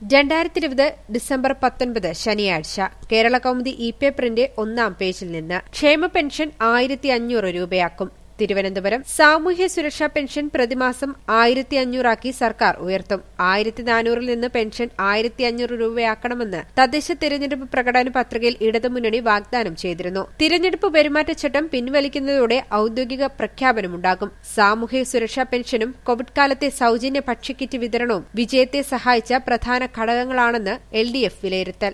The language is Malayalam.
രണ്ടായിരത്തി ഇരുപത് ഡിസംബർ പത്തൊൻപത് ശനിയാഴ്ച കേരള കൗമുദി ഇ പേപ്പറിന്റെ ഒന്നാം പേജിൽ നിന്ന് ക്ഷേമ പെൻഷൻ ആയിരത്തി അഞ്ഞൂറ് രൂപയാക്കും തിരുവനന്തപുരം സാമൂഹ്യ സുരക്ഷാ പെൻഷൻ പ്രതിമാസം ആയിരത്തി അഞ്ഞൂറാക്കി സർക്കാർ ഉയർത്തും ആയിരത്തി നാനൂറിൽ നിന്ന് പെൻഷൻ ആയിരത്തി അഞ്ഞൂറ് രൂപയാക്കണമെന്ന് തദ്ദേശ തിരഞ്ഞെടുപ്പ് പ്രകടന പത്രികയിൽ ഇടതുമുന്നണി വാഗ്ദാനം ചെയ്തിരുന്നു തിരഞ്ഞെടുപ്പ് പെരുമാറ്റച്ചട്ടം പിൻവലിക്കുന്നതോടെ ഔദ്യോഗിക പ്രഖ്യാപനമുണ്ടാകും സാമൂഹ്യ സുരക്ഷാ പെൻഷനും കോവിഡ് കാലത്തെ സൌജന്യ ഭക്ഷ്യക്കിറ്റ് വിതരണവും വിജയത്തെ സഹായിച്ച പ്രധാന ഘടകങ്ങളാണെന്ന് എൽ ഡി എഫ് വിലയിരുത്തൽ